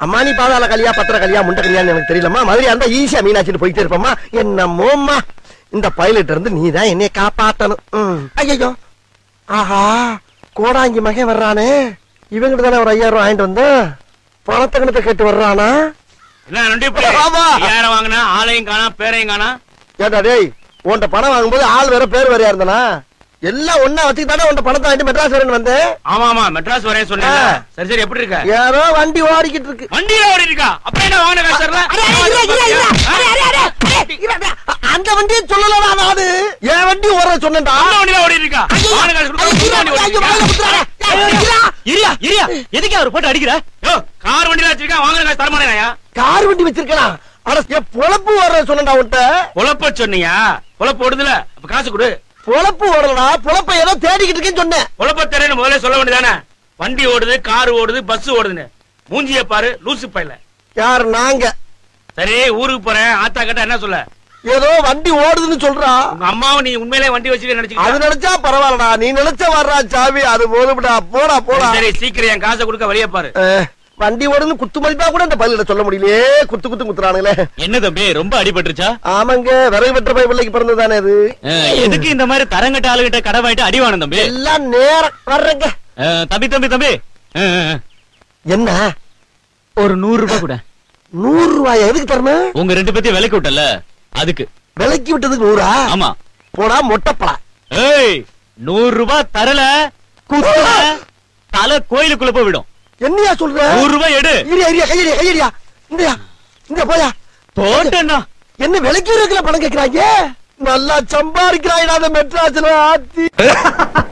அம்மானி பாதாள கலியா பத்திர கலியா முண்ட கலியான்னு எனக்கு தெரியலம்மா மதுரையா இருந்தா ஈஸியா மீனாட்சிட்டு போயிட்டே இருப்பம்மா என்னமோம்மா இந்த பைலட் இருந்து நீ தான் என்னைய காப்பாத்தணும் ம். ஐயையோ ஆஹா கோடாங்கி மகன் வர்றானே இவங்கிட்ட தானே ஒரு ஐயாயிரம் ரூபாய் வாங்கிட்டு வந்தேன் பணத்தை கணத்தை கேட்டு வர்றானா என்ன நொண்டி ஆமா. யார வாங்கினா ஆளையும் காணா பேரையும் காணா ஏண்டா டேய் உன்கிட்ட பணம் வாங்கும்போது ஆள் வேற பேர் வேறையா இருந்தானா எல்லாம் ஒன்னா வச்சுக்கிட்டானே உன்கிட்ட பணத்தை வாங்கிட்டு மெட்ராஸ் வரேன்னு வந்தேன் ஆமா ஆமா மெட்ராஸ் வரேன் சொன்னேன் ஆ. சரி சரி எப்படி இருக்க ஏதோ வண்டி ஓடிக்கிட்டு இருக்கு வண்டியில ஓடி இருக்கா அப்புறம் என்ன வாங்கின காசு தரல? அரே, அரே, இரு, இரு, இரு. அரே, அரே, அரே. அரே, இரு, அரே. அ- அந்த வண்டியை சொல்லலடா நானு என் வண்டி ஓட சொன்னேன்டா அந்த வண்டியில ஓடி இருக்கா வாங்கின காசு கொடுக்க புது வண்டி ஓடி இருக்கா? இரியா இரியா எதுக்கு அவர் போட்டு அடிக்கிற யோ, கார் வண்டியில வச்சிருக்கா வாங்கின காசு தரமாட்டேயா கார் வண்டி வச்சிருக்கலாம் ஆனா என் பொழப்பு ஓடுற சொன்னேன்டா உன்ட்ட பொழப்ப சொன்னியா பொழப்பு ஓடுதுல அப்ப காசு கொடு பொழப்பு ஓடலடா பொழப்ப ஏதோ தேடிக்கிட்டு இருக்கேன்னு சொன்னேன் பொழப்ப தெரியல முதல்ல சொல்ல வேண்டியதானே வண்டி ஓடுது கார் ஓடுது பஸ் ஓடுதுன்னு மூஞ்சிய பாரு லூசு பையல யார் நாங்க சரி ஊருக்கு போறேன் ஆத்தா கிட்ட என்ன சொல்ல ஏதோ வண்டி ஓடுதுன்னு சொல்றா உங்க அம்மாவும் நீ உண்மையிலே வண்டி வச்சுட்டு அது நினைச்சுக்கிட்ட நினைச்சா பரவாயில்லடா நீ நினைச்ச வர்றா சாவி அது போதும்டா போடா போடா சரி சீக்கிரம் என் காசை கொடுக்க வழிய பாரு அஹ், வண்டி ஓடுன்னு குத்து மதிப்பா கூட இந்த பள்ளியில சொல்ல முடியலையே குத்து குத்து குத்துறானுங்களே என்ன தம்பி ரொம்ப அடிபட்டுருச்சா ஆமாங்க விறகு வெற்ற பை பிள்ளைக்கு பிறந்ததானே இது அஹ், எதுக்கு இந்த மாதிரி தரங்கட்ட ஆளுகிட்ட கடை வாங்கிட்டு அடி வாங்கணும் தம்பி எல்லாம் நேரம் வர்றேங்க அஹ், தம்பி தம்பி தம்பி அஹ், அஹ், என்ன ஒரு நூறு ரூபாய் கூட நூறு ரூபாய் எதுக்கு தரணும் உங்க ரெண்டு பேத்தையும் விலைக்கு விட்டல அதுக்கு விலைக்கு விட்டதுக்கு நூறா ஆமா போடா மொட்டைப்படா ஏய் நூறு ரூபாய் தரல குத்துன தலை கோயிலுக்குள்ள போய் விடும் என்னையா சொல்ற நூறு ரூபாய் எடு இரியா இரியா கையடியா கையடியா இந்தயா இந்த போயா போட்டேன்னா என்ன விலைக்கு இருக்கிற பணம் கேக்குறாங்க நல்லா சம்பாதிக்கிறாங்க மெட்ராஸ்ல ஆத்தி